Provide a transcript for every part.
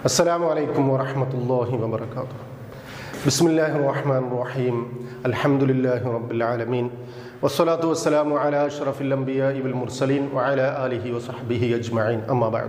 السلام عليكم ورحمة الله وبركاته بسم الله الرحمن الرحيم الحمد لله رب العالمين والصلاة والسلام على أشرف الأنبياء والمرسلين وعلى آله وصحبه أجمعين أما بعد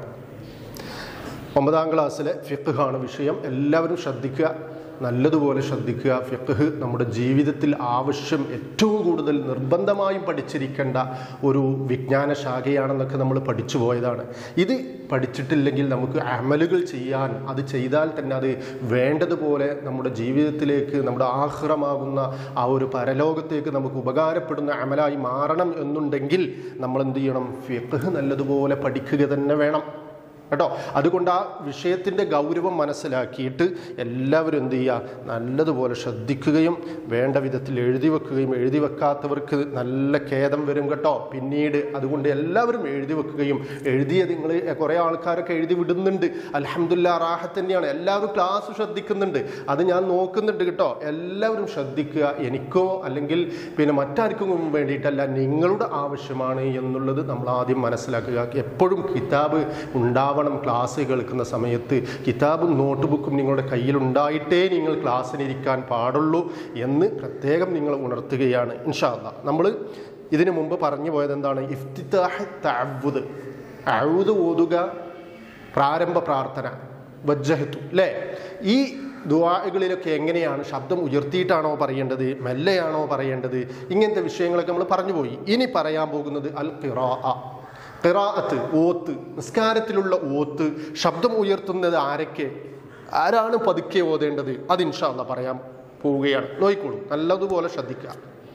ഒമ്പതാം ക്ലാസ്സിലെ ഫിഖാണ് വിഷയം എല്ലാവരും ശ്രദ്ധിക്കുക നല്ലതുപോലെ ശ്രദ്ധിക്കുക ഫിഖ് നമ്മുടെ ജീവിതത്തിൽ ആവശ്യം ഏറ്റവും കൂടുതൽ നിർബന്ധമായും പഠിച്ചിരിക്കേണ്ട ഒരു വിജ്ഞാന ശാഖയാണെന്നൊക്കെ നമ്മൾ പഠിച്ചു പോയതാണ് ഇത് പഠിച്ചിട്ടില്ലെങ്കിൽ നമുക്ക് അമലുകൾ ചെയ്യാൻ അത് ചെയ്താൽ തന്നെ അത് വേണ്ടതുപോലെ നമ്മുടെ ജീവിതത്തിലേക്ക് നമ്മുടെ ആഹ്റമാകുന്ന ആ ഒരു പരലോകത്തേക്ക് നമുക്ക് ഉപകാരപ്പെടുന്ന അമലായി മാറണം എന്നുണ്ടെങ്കിൽ നമ്മൾ എന്ത് ചെയ്യണം ഫിഖ് നല്ലതുപോലെ പഠിക്കുക തന്നെ വേണം കേട്ടോ അതുകൊണ്ട് ആ വിഷയത്തിൻ്റെ ഗൗരവം മനസ്സിലാക്കിയിട്ട് എല്ലാവരും എന്ത് ചെയ്യുക നല്ലതുപോലെ ശ്രദ്ധിക്കുകയും വേണ്ട വിധത്തിൽ എഴുതി വെക്കുകയും എഴുതി വെക്കാത്തവർക്ക് നല്ല ഖേദം വരും കേട്ടോ പിന്നീട് അതുകൊണ്ട് എല്ലാവരും എഴുതി വെക്കുകയും എഴുതിയ നിങ്ങൾ കുറേ ആൾക്കാരൊക്കെ എഴുതി വിടുന്നുണ്ട് അലഹമുല്ല റാഹത്ത് തന്നെയാണ് എല്ലാവരും ക്ലാസ് ശ്രദ്ധിക്കുന്നുണ്ട് അത് ഞാൻ നോക്കുന്നുണ്ട് കേട്ടോ എല്ലാവരും ശ്രദ്ധിക്കുക എനിക്കോ അല്ലെങ്കിൽ പിന്നെ മറ്റാർക്കും വേണ്ടിയിട്ടല്ല നിങ്ങളുടെ ആവശ്യമാണ് എന്നുള്ളത് നമ്മൾ ആദ്യം മനസ്സിലാക്കുക എപ്പോഴും കിതാബ് ഉണ്ടാവണം ക്ലാസ് കേൾക്കുന്ന സമയത്ത് കിതാബും നോട്ട് ബുക്കും നിങ്ങളുടെ കയ്യിലുണ്ടായിട്ടേ നിങ്ങൾ ക്ലാസ്സിനിരിക്കാൻ പാടുള്ളൂ എന്ന് പ്രത്യേകം നിങ്ങൾ ഉണർത്തുകയാണ് ഇൻഷാല്ല നമ്മൾ ഇതിനു മുമ്പ് പറഞ്ഞു പോയത് എന്താണ് ഇഫ്തിത്താഹ് തഅവ്വുദ് അഴുത് ഓതുക പ്രാരംഭ പ്രാർത്ഥന വജ്ജഹത്തു അല്ലേ ഈ ദുവാകളിലൊക്കെ എങ്ങനെയാണ് ശബ്ദം ഉയർത്തിയിട്ടാണോ പറയേണ്ടത് മെല്ലെയാണോ പറയേണ്ടത് ഇങ്ങനത്തെ വിഷയങ്ങളൊക്കെ നമ്മൾ പറഞ്ഞു പോയി ഇനി പറയാൻ പോകുന്നത് അൽ ഖിറാ ഖിറാഅത്ത് ഓത്ത് നിസ്കാരത്തിലുള്ള ഓത്ത് ശബ്ദം ഉയർത്തുന്നത് ആരൊക്കെ ആരാണ് പതുക്കെ ഓതേണ്ടത് അത് ഇൻഷാല്ല പറയാൻ പോവുകയാണ് നോയിക്കോളൂ നല്ലതുപോലെ ശ്രദ്ധിക്കുക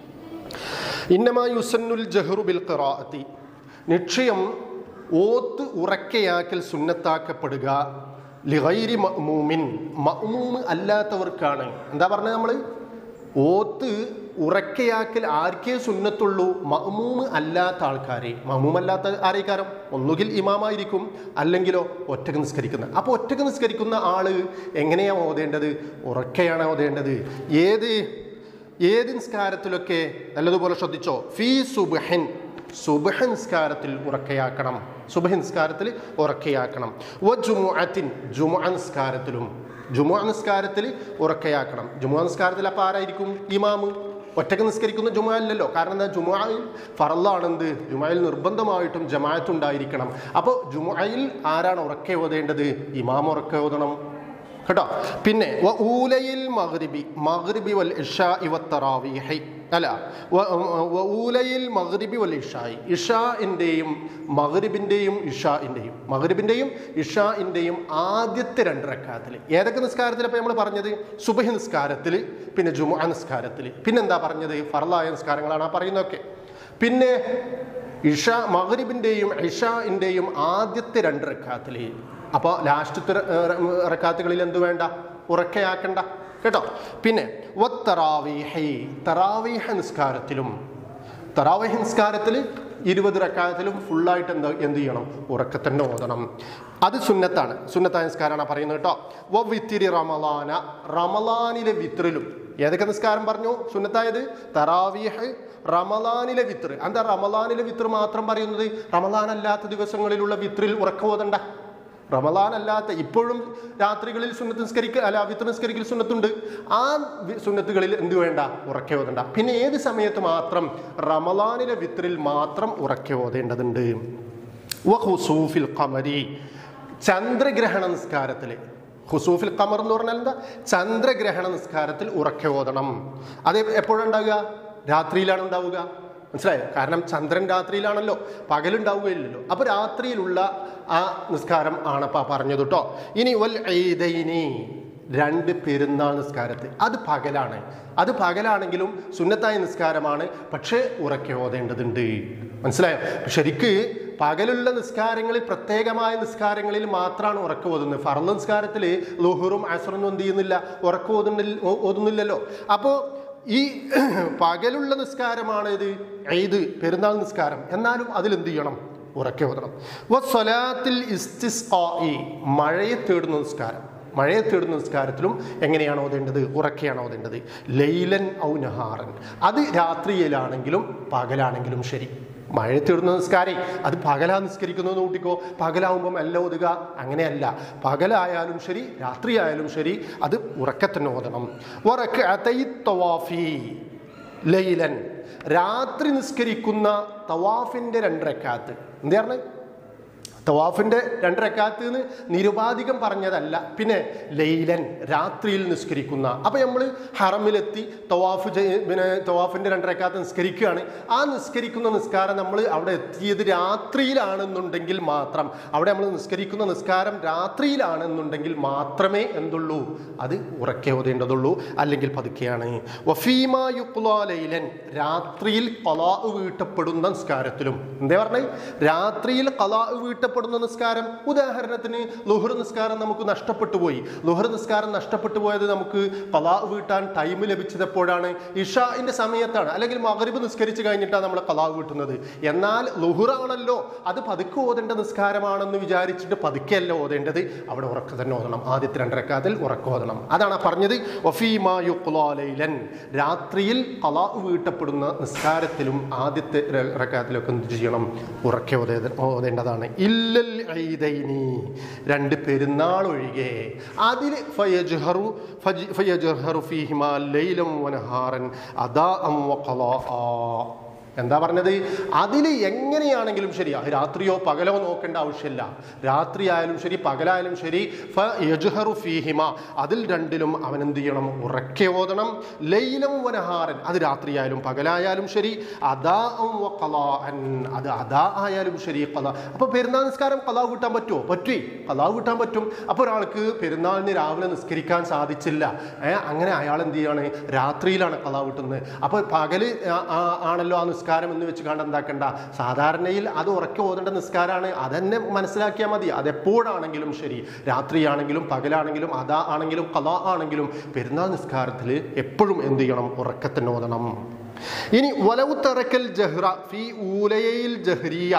ഇന്നമാ യുസന്നുൽ ജഹ്റു ബിൽ ഖിറാഅത്തി നിശ്ചയം ഓത്ത് ഉറക്കയാക്കൽ സുന്നത്താക്കപ്പെടുക ലിഗൈരി മഅ്മൂമിൻ മഅ്മൂമ് അല്ലാത്തവർക്കാണ് എന്താ പറഞ്ഞത് നമ്മൾ ഓത്ത് ഉറക്കയാക്കൽ ആർക്കേ സുന്നത്തുള്ളൂ മഅ്മൂമ് അല്ലാത്ത ആൾക്കാരെ മഅ്മൂം അല്ലാത്ത ആരേക്കാരം ഒന്നുകിൽ ഇമാമായിരിക്കും അല്ലെങ്കിലോ ഒറ്റക്ക് നിസ്കരിക്കുന്ന അപ്പോൾ ഒറ്റക്ക് നിസ്കരിക്കുന്ന ആള് എങ്ങനെയാണ് ഓതേണ്ടത് ഉറക്കയാണ് ഓതേണ്ടത് ഏത് ഏത് നിസ്കാരത്തിലൊക്കെ നല്ലതുപോലെ ശ്രദ്ധിച്ചോ ഫീ സുബഹൻ സുബഹ നിസ്കാരത്തിൽ ഉറക്കയാക്കണം സുബഹ നിസ്കാരത്തിൽ ഉറക്കയാക്കണം വ ജുമുഅത്തിൻ ജുമുഅ നിസ്കാരത്തിലും ജുമുഅ നിസ്കാരത്തിൽ ഉറക്കയാക്കണം ജുമുഅ നിസ്കാരത്തിൽ അപ്പോൾ ആരായിരിക്കും ഇമാമ് ഒറ്റക്ക് നിസ്കരിക്കുന്ന ജുമാ അല്ലല്ലോ കാരണം എന്താ ജുമായിൽ ഫറലാണെന്ത് ജുമായിൽ നിർബന്ധമായിട്ടും ജമാഅത്ത് ഉണ്ടായിരിക്കണം അപ്പോൾ ജുമായിൽ ആരാണ് ഉറക്കെ ഓതേണ്ടത് ഇമാം ഉറക്കെ ഓതണം കേട്ടോ പിന്നെ വ ഊലയിൽ മഗ്രിബി മഗ്രിബി വൽ ഇഷാ ഇവ തറാവീഹി അല്ല വ- വ ഊലയിൽ മഗ്രിബി വൽ ഇഷായി ഇഷാഇൻ്റെയും മഗ്രിബിൻ്റെയും ഇഷാഇൻ്റെയും മഗ്രിബിൻ്റെയും ഇഷാഇൻ്റെയും ആദ്യത്തെ രണ്ട് റക്കാത്തിൽ ഏതൊക്കെ നിസ്കാരത്തിൽ ഇപ്പോൾ നമ്മൾ പറഞ്ഞത് സുബഹി നിസ്കാരത്തിൽ പിന്നെ ജുമുഅ നിസ്കാരത്തിൽ പിന്നെന്താ പറഞ്ഞത് ഫർലായ നിസ്കാരങ്ങളാണ് ആ പറയുന്നതൊക്കെ പിന്നെ ഇഷ മഗ്രിബിൻ്റെയും ഇഷാഇൻ്റെയും ആദ്യത്തെ രണ്ട് റക്കാത്തിൽ അപ്പോൾ ലാസ്റ്റത്തെ റക്കാത്തുകളിൽ എന്ത് വേണ്ട ഉറക്കയാക്കണ്ട കേട്ടോ പിന്നെ വത്തറാവീഹി തറാവീഹ നിസ്കാരത്തിലും തറാവീഹ നിസ്കാരത്തിൽ ഇരുപത് റക്കായത്തിലും ഫുള്ളായിട്ട് എന്താ എന്ത് ചെയ്യണം ഉറക്കെ തന്നെ ഓതണം അത് സുന്നത്താണ് സുന്നത്തായ നിസ്കാരമാണ് പറയുന്നത് കേട്ടോ വ വിത്തിരി റമലാന റമലാനിലെ വിത്രിലും ഏതൊക്കെ നിസ്കാരം പറഞ്ഞു സുന്നത്തായത് തറാവീഹ് റമലാനിലെ വിത്ര് എന്താ റമലാനിലെ വിത്ര് മാത്രം പറയുന്നത് റമലാൻ അല്ലാത്ത ദിവസങ്ങളിലുള്ള വിത്രിൽ ഉറക്കം ഓതണ്ട റമലാൻ അല്ലാത്ത ഇപ്പോഴും രാത്രികളിൽ സുന്നത്ത് നിസ്കരിക്കൽ അല്ല വിത്ത് നിസ്കരിക്കൽ സുന്നത്തുണ്ട് ആ വി- സുന്നത്തുകളിൽ എന്ത് വേണ്ട ഉറക്കെ ഓതണ്ട പിന്നെ ഏത് സമയത്ത് മാത്രം റമലാനിലെ വിത്രിൽ മാത്രം ഉറക്കെ ഓതേണ്ടതുണ്ട് വ ഹുസൂഫിൽ ഖമരി ചന്ദ്രഗ്രഹണ നിസ്കാരത്തിൽ ഹുസൂഫിൽ ഖമർ എന്ന് പറഞ്ഞാൽ എന്താ ചന്ദ്രഗ്രഹണ നിസ്കാരത്തിൽ ഉറക്കെ ഓതണം അത് എപ്പോഴുണ്ടാവുക രാത്രിയിലാണ് ഉണ്ടാവുക മനസ്സിലായോ കാരണം ചന്ദ്രൻ രാത്രിയിലാണല്ലോ പകലുണ്ടാവുകയില്ലല്ലോ അപ്പോൾ രാത്രിയിലുള്ള ആ നിസ്കാരം ആണ് അപ്പോൾ പറഞ്ഞത് കേട്ടോ ഇനി വൽ ഈദൈനി രണ്ട് പെരുന്നാൾ നിസ്കാരത്തിൽ അത് പകലാണ് അത് പകലാണെങ്കിലും സുന്നത്തായ നിസ്കാരമാണ് പക്ഷേ ഉറക്കെ ഓതേണ്ടതുണ്ട് മനസ്സിലായോ ശരിക്ക് പകലുള്ള നിസ്കാരങ്ങളിൽ പ്രത്യേകമായ നിസ്കാരങ്ങളിൽ മാത്രമാണ് ഉറക്കം ഓതുന്നത് ഫർദ് നിസ്കാരത്തിൽ ലുഹുറും അസറൊന്നും എന്ത് ചെയ്യുന്നില്ല ഉറക്കം ഓതുന്നില്ല ഓതുന്നില്ലല്ലോ അപ്പോൾ ഈ പകലുള്ള നിസ്കാരമാണ് ഇത് ഏത് പെരുന്നാൾ നിസ്കാരം എന്നാലും അതിലെന്ത് ചെയ്യണം ഉറക്കെ ഓതണം വ സ്വലാത്തിൽ ഇസ്തിസ്ഖാഇ മഴയെ തേടുന്ന നിസ്കാരം മഴയത്തിടുന്ന നിസ്കാരത്തിലും എങ്ങനെയാണ് ഓതേണ്ടത് ഉറക്കെയാണ് ഓതേണ്ടത് ലൈലൻ ഔ നഹാറൻ അത് രാത്രിയിലാണെങ്കിലും പകലാണെങ്കിലും ശരി മഴയത്തിടുന്ന നിസ്കാരം അത് പകലാ നിസ്കരിക്കുന്നത് കൂട്ടിക്കോ പകലാവുമ്പം എല്ലാം ഒതുക അങ്ങനെയല്ല പകലായാലും ശരി രാത്രിയായാലും ശരി അത് ഉറക്കെ തന്നെ ഓതണം ഉറക്കെ തവാഫി ലൈലൻ രാത്രി നിസ്കരിക്കുന്ന തവാഫിന്റെ രണ്ടരക്കാത്ത് എന്താ പറഞ്ഞത് തവാഫിന്റെ രണ്ടരക്കാത്ത് നിന്ന് നിരുപാധികം പറഞ്ഞതല്ല പിന്നെ ലൈലൻ രാത്രിയിൽ നിസ്കരിക്കുന്ന അപ്പൊ നമ്മൾ ഹറമിലെത്തി തവാഫ് ചെയ്- പിന്നെ തവാഫിന്റെ രണ്ടരക്കാത്ത് നിസ്കരിക്കുകയാണ് ആ നിസ്കരിക്കുന്ന നിസ്കാരം നമ്മൾ അവിടെ എത്തിയത് രാത്രിയിലാണെന്നുണ്ടെങ്കിൽ മാത്രം അവിടെ നമ്മൾ നിസ്കരിക്കുന്ന നിസ്കാരം രാത്രിയിലാണെന്നുണ്ടെങ്കിൽ മാത്രമേ എന്തുള്ളൂ അത് ഉറക്കെ ഓതേണ്ടതുള്ളൂ അല്ലെങ്കിൽ പതുക്കെയാണ് വഫീമ യുക്ലാ ലൈലൻ രാത്രിയിൽ കലാ വീട്ടപ്പെടുന്ന നിസ്കാരത്തിലും എന്താ പറഞ്ഞത് രാത്രിയിൽ കലാ വീട്ടപ്പെടുന്ന നിസ്കാരം ഉദാഹരണത്തിന് ലുഹർ നിസ്കാരം നമുക്ക് നഷ്ടപ്പെട്ടു പോയി ലുഹർ നിസ്കാരം നഷ്ടപ്പെട്ടു പോയത് നമുക്ക് കലാ വീട്ടാൻ ടൈം ലഭിച്ചത് എപ്പോഴാണ് ഇഷാന്റെ സമയത്താണ് അല്ലെങ്കിൽ മകരിബ് നിസ്കരിച്ച് കഴിഞ്ഞിട്ടാണ് നമ്മൾ കലാ വീട്ടുന്നത് എന്നാൽ ലുഹുറാണല്ലോ അത് പതുക്കെ ഓതേണ്ട നിസ്കാരമാണെന്ന് വിചാരിച്ചിട്ട് പതുക്കെയല്ല ഓതേണ്ടത് അവിടെ ഉറക്ക തന്നെ ഓതണം ആദ്യത്തെ രണ്ടരക്കാതിൽ ഉറക്ക ഓതണം അതാണ് ആ പറഞ്ഞത് വഫീമാ യുഖ്ലാ ലൈലൻ രാത്രിയിൽ കലാ വീട്ടപ്പെടുന്ന നിസ്കാരത്തിലും ആദ്യത്തെ ര- റക്കാത്തിലൊക്കെ എന്ത് ചെയ്യണം ഉറക്കെ ഓതേ- ഓതേണ്ടതാണ് ഇല്ലൽ ഐദൈനി രണ്ട് പെരുന്നാൾ ഒഴികെ അതിൽ ഫയജ്ഹറു ഫജ്- ഫയജ്ഹറു ഫീഹിമാ ലൈലം വനഹാറൻ അദാഅം വഖലാആ എന്താ പറഞ്ഞത് അതിൽ എങ്ങനെയാണെങ്കിലും ശരി അത് രാത്രിയോ പകലോ നോക്കേണ്ട ആവശ്യമില്ല രാത്രി ആയാലും ശരി പകലായാലും ശരി ഫ യജ്ഹറു ഫീഹിമ അതിൽ രണ്ടിലും അവൻ എന്ത് ചെയ്യണം ഉറക്കെ ഓതണം ലൈലം വനഹാരൻ അത് രാത്രിയായാലും പകലായാലും ശരി അദാ അത് അദാ ആയാലും ശരി കല അപ്പൊ പെരുന്നാൾ നിസ്കാരം കലാ വീട്ടാൻ പറ്റുമോ പറ്റി കലാ വീട്ടാൻ പറ്റും അപ്പോൾ ഒരാൾക്ക് പെരുന്നാളിന് രാവിലെ നിസ്കരിക്കാൻ സാധിച്ചില്ല ഏ, അങ്ങനെ അയാൾ എന്ത് ചെയ്യാണ് രാത്രിയിലാണ് കലാ വീട്ടുന്നത് അപ്പോൾ പകല് ആ- ആ- ആണല്ലോ ആ നിസ്കാരം എന്ന് വെച്ച് കണ്ട് എന്താക്കണ്ട സാധാരണയിൽ അത് ഉറക്കെ ഓതേണ്ട നിസ്കാരമാണ് അതന്നെ മനസ്സിലാക്കിയാൽ മതി അതെപ്പോഴാണെങ്കിലും ശരി രാത്രിയാണെങ്കിലും പകലാണെങ്കിലും അതാ ആണെങ്കിലും കലാ ആണെങ്കിലും പെരുന്നാൾ നിസ്കാരത്തിൽ എപ്പോഴും എന്ത് ചെയ്യണം ഉറക്കെ തന്നെ ഓതണം ഇനി വലവ് തറക്കൽ ജഹ്റ ഫി ഊലയിൽ ജഹ്രിയ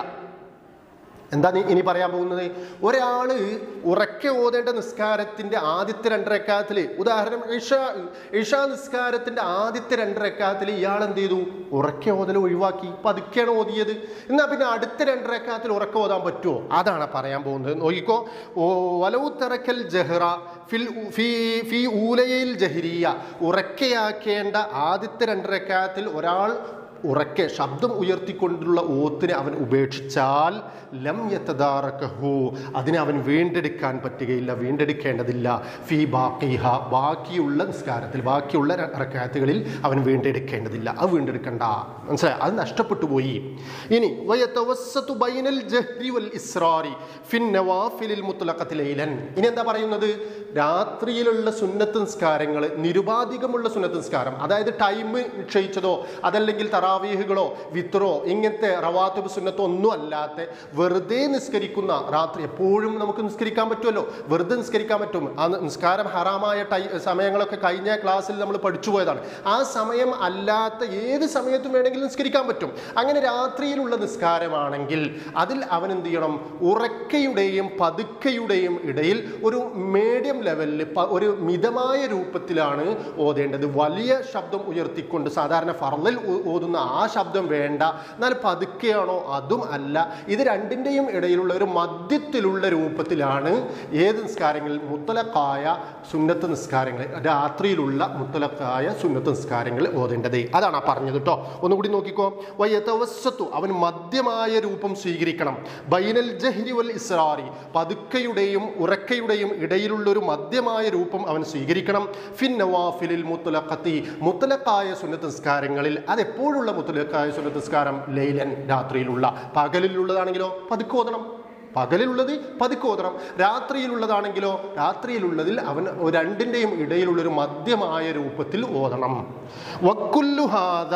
എന്താ നീ ഇനി പറയാൻ പോകുന്നത് ഒരാള് ഉറക്കെ ഓതേണ്ട നിസ്കാരത്തിന്റെ ആദ്യത്തെ രണ്ടരക്കാത്തിൽ ഉദാഹരണം ഇഷ ഇഷ നിസ്കാരത്തിന്റെ ആദ്യത്തെ രണ്ടരക്കാത്തിൽ ഇയാൾ എന്ത് ചെയ്തു ഉറക്കെ ഓതൽ ഒഴിവാക്കി പതുക്കെയാണ് ഓതിയത് എന്നാ പിന്നെ അടുത്ത രണ്ടരക്കാത്തിൽ ഉറക്കെ ഓതാൻ പറ്റുമോ അതാണ് പറയാൻ പോകുന്നത് നോക്കിക്കോ ഓ വലവു തിറക്കൽ ജഹ്റ ഫിൽ ഫി ഫി ഊലയിൽ ജഹ്രിയ ഉറക്കെയാക്കേണ്ട ആദ്യത്തെ രണ്ടരക്കാത്തിൽ ഒരാൾ ഉറക്കെ ശബ്ദം ഉയർത്തിക്കൊണ്ടുള്ള ഓത്തിനെ അവൻ ഉപേക്ഷിച്ചാൽ ലം യത്തദാറക്കഹു അതിനെ അവൻ വീണ്ടെടുക്കാൻ പറ്റുകയില്ല വീണ്ടെടുക്കേണ്ടതില്ല ഫി ബാക്കിഹ ബാക്കിയുള്ള നിസ്കാരത്തിൽ ബാക്കിയുള്ള ര- റക്കാത്തുകളിൽ അവൻ വീണ്ടെടുക്കേണ്ടതില്ല അത് വീണ്ടെടുക്കണ്ട മനസ്സിലായി അത് നഷ്ടപ്പെട്ടു പോയി ഇനി വയതവസ്സതു ബൈനൽ ജഹ്രി വൽ ഇസ്റാരി ഫിൻ നവാഫിലിൽ മുത്ലഖത്തി ലൈലൻ ഇനി എന്താ പറയുന്നത് രാത്രിയിലുള്ള സുന്നത്ത് നിസ്കാരങ്ങൾ നിരുപാധികമുള്ള സുന്നത്ത് നിസ്കാരം അതായത് ടൈം നിശ്ചയിച്ചതോ അതല്ലെങ്കിൽ തറാവീഹുകളോ വിത്രോ ഇങ്ങനത്തെ റവാത്തുബ് സുന്നത്തോ ഒന്നും അല്ലാത്ത വെറുതെ നിസ്കരിക്കുന്ന രാത്രി എപ്പോഴും നമുക്ക് നിസ്കരിക്കാൻ പറ്റുമല്ലോ വെറുതെ നിസ്കരിക്കാൻ പറ്റും ആ നിസ്കാരം ഹറാമായ ടൈ സമയങ്ങളൊക്കെ കഴിഞ്ഞ ക്ലാസ്സിൽ നമ്മൾ പഠിച്ചു പോയതാണ് ആ സമയം അല്ലാത്ത ഏത് സമയത്തും വേണമെങ്കിലും നിസ്കരിക്കാൻ പറ്റും അങ്ങനെ രാത്രിയിലുള്ള നിസ്കാരമാണെങ്കിൽ അതിൽ അവൻ എന്ത് ചെയ്യണം ഉറക്കയുടെയും പതുക്കയുടെയും ഇടയിൽ ഒരു മീഡിയം ലെവലിൽ ഒരു മിതമായ രൂപത്തിലാണ് ഓതേണ്ടത് വലിയ ശബ്ദം ഉയർത്തിക്കൊണ്ട് സാധാരണ ഫറലിൽ ഓ- ഓതുന്ന ആ ശബ്ദം വേണ്ട എന്നാൽ പതുക്കെയാണോ അതും അല്ല ഇത് രണ്ടിൻ്റെയും ഇടയിലുള്ള ഒരു മധ്യത്തിലുള്ള രൂപത്തിലാണ് ഏത് നിസ്കാരങ്ങളിൽ മുത്തലക്കായ സുന്നത്ത് നിസ്കാരങ്ങൾ രാത്രിയിലുള്ള മുത്തലക്കായ സുന്നത്ത് നിസ്കാരങ്ങൾ ഓതേണ്ടത് അതാണ് ആ പറഞ്ഞത് കേട്ടോ ഒന്നുകൂടി നോക്കിക്കോ വയ്യത്തവസ്സത്തു അവൻ മധ്യമായ രൂപം സ്വീകരിക്കണം ബൈനൽ ജഹ്രി വൽ ഇസ്രാറി പതുക്കയുടെയും ഉറക്കയുടെയും ഇടയിലുള്ള ഒരു മധ്യമായ രൂപം അവൻ സ്വീകരിക്കണം ഫിൻ നവാഫിലിൽ മുത്തലഖത്തി മുത്തലക്കായ സുന്നത്ത് നിസ്കാരങ്ങളിൽ അതെപ്പോഴുള്ള മുത്തലക്കായ സുന്നത്ത് നിസ്കാരം ലൈലൻ രാത്രിയിലുള്ള പകലിലുള്ളതാണെങ്കിലോ പതുക്കെ ഓതണം പകലിലുള്ളത് പതുക്കെ ഓതണം രാത്രിയിലുള്ളതാണെങ്കിലോ രാത്രിയിലുള്ളതിൽ അവൻ രണ്ടിൻ്റെയും ഇടയിലുള്ളൊരു മധ്യമായ രൂപത്തിൽ ഓതണം വക്കുല്ലുഹാദ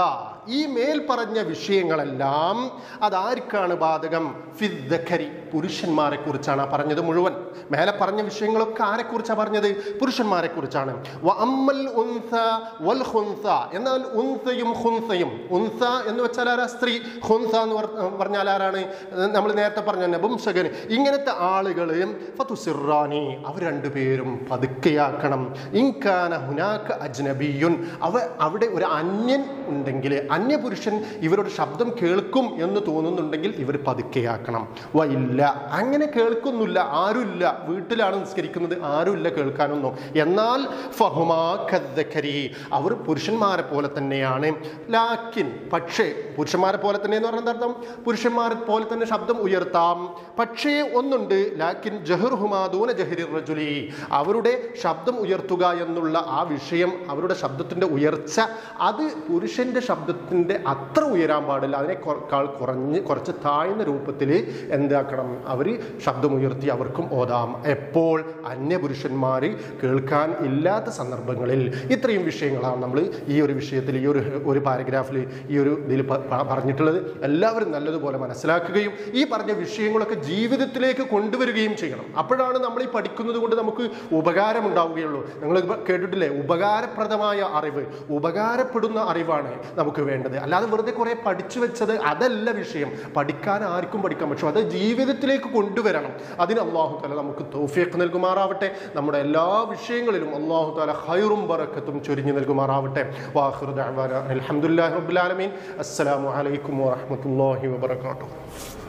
ഈ മേൽ പറഞ്ഞ വിഷയങ്ങളെല്ലാം അതാർക്കാണ് ബാധകം ഫിദ്ദഖരി പുരുഷന്മാരെ കുറിച്ചാണ് ആ പറഞ്ഞത് മുഴുവൻ മേലെ പറഞ്ഞ വിഷയങ്ങളൊക്കെ ആരെ കുറിച്ചാണ് പറഞ്ഞത് പുരുഷന്മാരെ കുറിച്ചാണ് വ അമ്മൽ ഉൻസ വൽ ഹുൻസ എന്നാൽ ഉൻസയും ഹുൻസയും ഉൻസ എന്ന് വെച്ചാൽ ആരാ സ്ത്രീ ഹുൻസ എന്ന് പറ- പറഞ്ഞാൽ ആരാണ് നമ്മൾ നേരത്തെ പറഞ്ഞ നപുംസകൻ ഇങ്ങനത്തെ ആളുകൾ ഫതുസിറാനി അവർ രണ്ടുപേരും പതുക്കെയാക്കണം ഇൻകാന ഹുനാക്ക അജ്നബിയുൻ അവ അവിടെ ഒരു അന്യൻ ഉണ്ടെങ്കിൽ അന്യപുരുഷൻ ഇവരുടെ ശബ്ദം കേൾക്കും എന്ന് തോന്നുന്നുണ്ടെങ്കിൽ ഇവർ പതുക്കെയാക്കണം വ ഇല്ല അങ്ങനെ കേൾക്കുന്നില്ല ആരുമില്ല വീട്ടിലാണ് നിസ്കരിക്കുന്നത് ആരുമില്ല കേൾക്കാനൊന്നും എന്നാൽ ഫഹുമാ കദ്ദക്കരി അവർ പുരുഷന്മാരെ പോലെ തന്നെയാണ് ലാക്കിൻ പക്ഷേ പുരുഷന്മാരെ പോലെ തന്നെ എന്ന് പറഞ്ഞാൽ അർത്ഥം പുരുഷന്മാരെ പോലെ തന്നെ ശബ്ദം ഉയർത്താം പക്ഷേ ഒന്നുണ്ട് ലാക്കിൻ ജഹർ ഹുമാദൂന ജഹരി റജുലി അവരുടെ ശബ്ദം ഉയർത്തുക എന്നുള്ള ആ വിഷയം അവരുടെ ശബ്ദത്തിന്റെ ഉയർച്ച അത് പുരുഷന്റെ ശബ്ദത്തിന്റെ അത്ര ഉയരാൻ പാടില്ല അതിനേക്കാൾ കുറഞ്ഞ് കുറച്ച് താഴ്ന്ന രൂപത്തിൽ എന്താക്കണം അവർ ശബ്ദമുയർത്തി അവർക്കും ഓതാം എപ്പോൾ അന്യപുരുഷന്മാർ കേൾക്കാൻ ഇല്ലാത്ത സന്ദർഭങ്ങളിൽ ഇത്രയും വിഷയങ്ങളാണ് നമ്മൾ ഈ ഒരു വിഷയത്തിൽ ഈ ഒരു ഒരു പാരഗ്രാഫിൽ ഈ ഒരു ഇതിൽ പ- പ- പറഞ്ഞിട്ടുള്ളത് എല്ലാവരും നല്ലതുപോലെ മനസ്സിലാക്കുകയും ഈ പറഞ്ഞ വിഷയങ്ങളൊക്കെ ജീവിതത്തിലേക്ക് കൊണ്ടുവരികയും ചെയ്യണം അപ്പോഴാണ് നമ്മൾ ഈ പഠിക്കുന്നത് കൊണ്ട് നമുക്ക് ഉപകാരം ഉണ്ടാവുകയുള്ളൂ നിങ്ങൾ കേട്ടിട്ടില്ലേ ഉപകാരപ്രദമായ അറിവ് ഉപകാരപ്പെടുന്ന അറിവാണ് നമുക്ക് വേണ്ടത് അല്ലാതെ വെറുതെ കുറെ പഠിച്ചു വെച്ചത് അതല്ല വിഷയം പഠിക്കാൻ ആർക്കും പഠിക്കാൻ പക്ഷെ അത് ജീവിതത്തിലേക്ക് കൊണ്ടുവരണം അതിന് അള്ളാഹു താല നമുക്ക് തോഫിയൊക്കെ നൽകുമാറാവട്ടെ നമ്മുടെ എല്ലാ വിഷയങ്ങളിലും അള്ളാഹു താല ഹൈറും ബറക്കത്തും ചൊരിഞ്ഞു നൽകുമാറാവട്ടെ വാഹുർ അലഹമുല്ലാ റബുലാലമീൻ അസ്സലാമു അലൈക്കും വാഹമത്തല്ലാഹി വബർക്കാത്തു